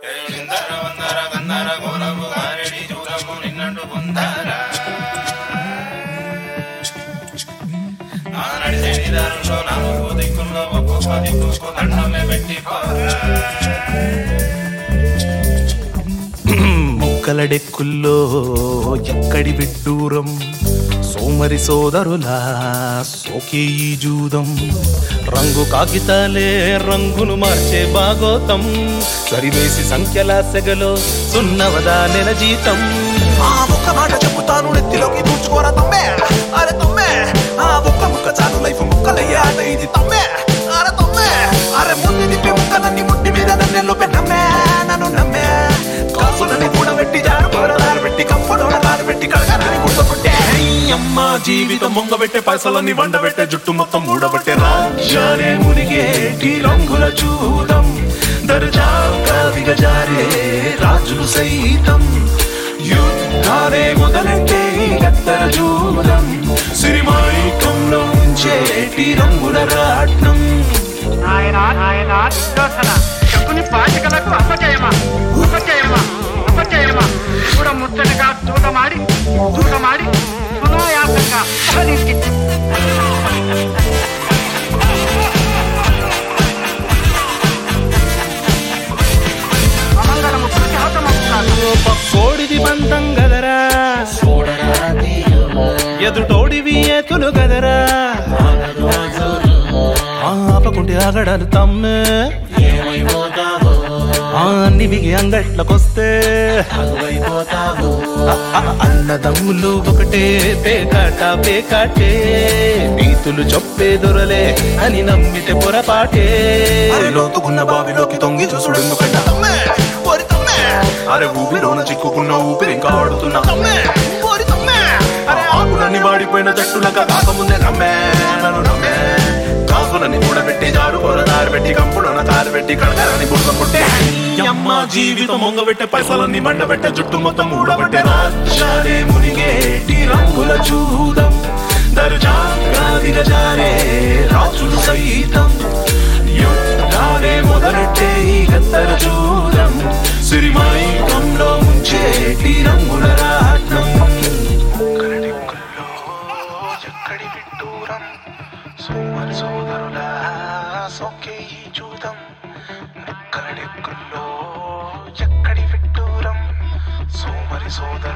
ఇందర వందర గంధర గోరవు గారెడి చూడము నిన్నట్టు పొందర ఆనడి శనిదారులో నాలుగు దిక్కుల్లో ఒక్కొక్క దిక్కుకు దండమే పెట్టి పోరా ముక్కలడెక్కుల్లో ఎక్కడి విడ్డూరం సోమరి సోదరులా సోకే ఈ జూదం రంగు కాగితాలే రంగును మార్చే భాగోతం సరివేసి సంఖ్యల సెగలో సున్నవదా నెల జీతం ఆ ఒక్క మాట చెప్పుతాను నెత్తిలోకి దూచుకోరా తమ్మే అరే తమ్మే ఆ ఒక్క ముక్క చాలు లైఫ్ ముక్కలయ్యే ఆట ఇది తమ్మే అరే తమ్మే అరే ముందు తిప్పి ముక్కలన్నీ ముట్టి మీద నన్నెల్లో పెన్నమ్మే నన్ను నమ్మే కాసులని కూడబెట్టి జారు కూరదారు పెట్టి కంపడోడ దారి పెట్టి కడగరాని గుర్తుకుంటే అమ్మ జీవితం మొంగబెట్టే పైసలన్నీ వండబెట్టే జుట్టు మొత్తం ఊడబెట్టే రాజ్యాలే మునిగేటి రంగుల చూడం దర్జాగా దిగజారే రాజులు సైతం యుద్ధాలే మొదలెట్టే ఈ గత్తర జూదం సిరిమాయికంలో ఉంచేటి రంగుల రాట్నం ఆయన ఆయన దుర్యోధన శకుని పాచికలకు అపజయమా ఉపజయమా ఉపజయమా చూడ ముచ్చటగా దూతమాడి దూతమాడి సునాయాసంగా సాధించి అమంగళము ప్రతిహతమవుతాను పక్కోడిది బంధం గదరా ఎదుటోడివి ఏతులు గదరా ఆపకుంటే ఆగడాలు తమ్మే ఆ నివిగి అంగట్లకొస్తే ఆ, ఆ, అన్నదమ్ములు ఒకటే పేకాట పేకాటే నీతులు చొప్పే దొరలే అని నమ్మితే పొరపాటే అరే లోతుకున్న బావిలోకి తొంగి చూసుడు ఎందుకంట తమ్మే ఓరి తమ్మే అరే ఊపిలోన చిక్కుకున్న ఊపిరి ఇంకా ఆడుతున్నా తమ్మే ఓరి తమ్మే అరే ఆకులన్నీ వాడిపోయిన జట్టులక కాకముందే నమ్మే నన్ను నమ్మే కాకులని కూడబెట్టి జాడు కూరదారి పెట్టి కంపులోన తారు పెట్టి కడగరని బుర్ర పుట్టే అమ్మ జీవితం మొంగబెట్టే పైసలన్నీ మండబెట్టే జుట్టు మొత్తం ఊడబెట్టే రాజ్యాలే మునిగేటి రంగుల చూదం దర్జాగా దిగజారే రాజులు సైతం యుద్ధాలే మొదలెట్టే ఈ గత్తర చూడం సిరిమాయికంలో ముంచేటి రంగుల రాట్నం ఎక్కడి విడ్డూరం సోమరి సోదరుల సొక్కే ఈ చూదం నిక్కలడెక్కుల్లో ఎక్కడి విడ్డూరం సోమరి సోదరు